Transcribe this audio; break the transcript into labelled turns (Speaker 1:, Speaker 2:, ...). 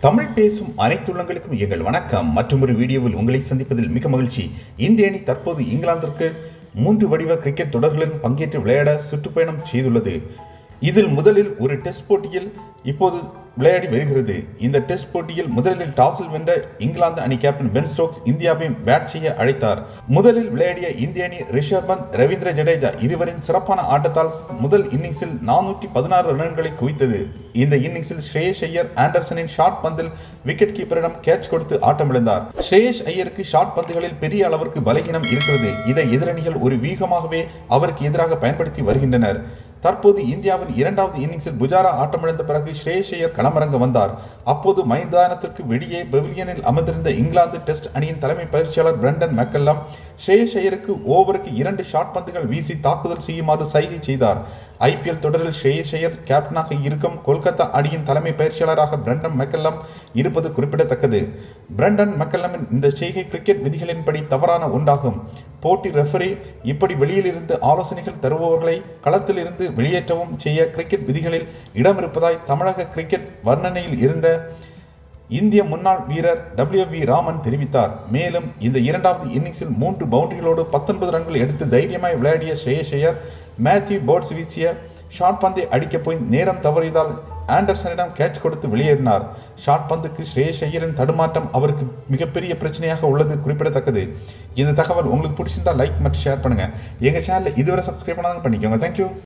Speaker 1: தமிழ் பேசும் அனைத்துள்ளங்களுக்கும் எங்கள் வணக்கம் மற்றும் ஒரு வீடியோவில் உங்களை சந்திப்பதில் மிக மகிழ்ச்சி இந்திய அணி தற்போது இங்கிலாந்திற்கு மூன்று வடிவ கிரிக்கெட் தொடர்களில் பங்கேற்று விளையாட சுற்றுப்பயணம் செய்துள்ளது இதில் முதலில் ஒரு டெஸ்ட் போட்டியில் இப்போது விளையாடி வருகிறது இந்த டெஸ்ட் போட்டியில் முதலில் டாஸில் வென்ற இங்கிலாந்து அணி கேப்டன் பென் ஸ்டோக்ஸ் இந்தியாவை பேட் செய்ய அழைத்தார் முதலில் விளையாடிய இந்திய அணி ரிஷப் பந்த் ரவீந்திர ஜடேஜா இருவரின் சிறப்பான ஆட்டத்தால் முதல் இன்னிங்ஸில் நானூற்றி பதினாறு ரன்களை குவித்தது இந்த இன்னிங்ஸில் ஸ்ரேயஸ் ஐயர் ஆண்டர்சனின் ஷார்ட் பந்தில் விக்கெட் கீப்பரிடம் கேட்ச் கொடுத்து ஆட்டமிழந்தார் ஸ்ரேயஸ் ஐயருக்கு ஷார்ட் பந்துகளில் பெரிய அளவிற்கு பலகீனம் இருக்கிறது இதை எதிரணிகள் ஒரு வீகமாகவே அவருக்கு எதிராக பயன்படுத்தி வருகின்றனர் தற்போது இந்தியாவின் இரண்டாவது இன்னிங்ஸில் புஜாரா ஆட்டமிழந்த பிறகு ஸ்ரேயஸ் ஐயர் களமிறங்க வந்தார் அப்போது மைதானத்திற்கு வெளியே பெவிலியனில் அமர்ந்திருந்த இங்கிலாந்து டெஸ்ட் அணியின் தலைமை பயிற்சியாளர் பிரண்டன் மெக்கல்லாம் ஸ்ரேயஸ் ஐயருக்கு ஓவருக்கு இரண்டு ஷாட் பந்துகள் வீசி தாக்குதல் செய்யுமாறு சைகை செய்தார் ஐபிஎல் தொடரில் ஸ்ரேயஸ் ஐயர் கேப்டனாக இருக்கும் கொல்கத்தா அணியின் தலைமை பயிற்சியாளராக பிரண்டன் மெக்கல்லம் இருப்பது குறிப்பிடத்தக்கது பிரண்டன் மெக்கல்லமின் இந்த செய்கை கிரிக்கெட் விதிகளின்படி தவறான ஒன்றாகும் போட்டி ரெஃபரி இப்படி வெளியிலிருந்து ஆலோசனைகள் தருபவர்களை களத்தில் இருந்து வெளியேற்றவும் செய்ய கிரிக்கெட் விதிகளில் இடம் இருப்பதாய் தமிழக கிரிக்கெட் வர்ணனையில் இருந்த இந்திய முன்னாள் வீரர் டபிள்யூ வி ராமன் தெரிவித்தார் மேலும் இந்த இரண்டாவது இன்னிங்ஸில் மூன்று பவுண்டரிகளோடு பத்தொன்பது ரன்கள் எடுத்து தைரியமாய் விளையாடிய ஸ்ரேயஸ் ஐயர் மேத்யூ போர்ட்ஸ் வீசிய ஷார்ட் பந்தை அடிக்கப் போய் நேரம் தவறியதால் ஆண்டர்சனிடம் கேட்ச் கொடுத்து வெளியேறினார் ஷார்ட் பந்துக்கு ஸ்ரேயஸ் ஐயரின் தடுமாற்றம் அவருக்கு மிகப்பெரிய பிரச்சனையாக உள்ளது குறிப்பிடத்தக்கது இந்த தகவல் உங்களுக்கு பிடிச்சிருந்தா லைக் மற்றும் ஷேர் பண்ணுங்க எங்க சேனலை இதுவரை சப்ஸ்கிரைப் பண்ணாதான் பண்ணிக்கோங்க தேங்க்யூ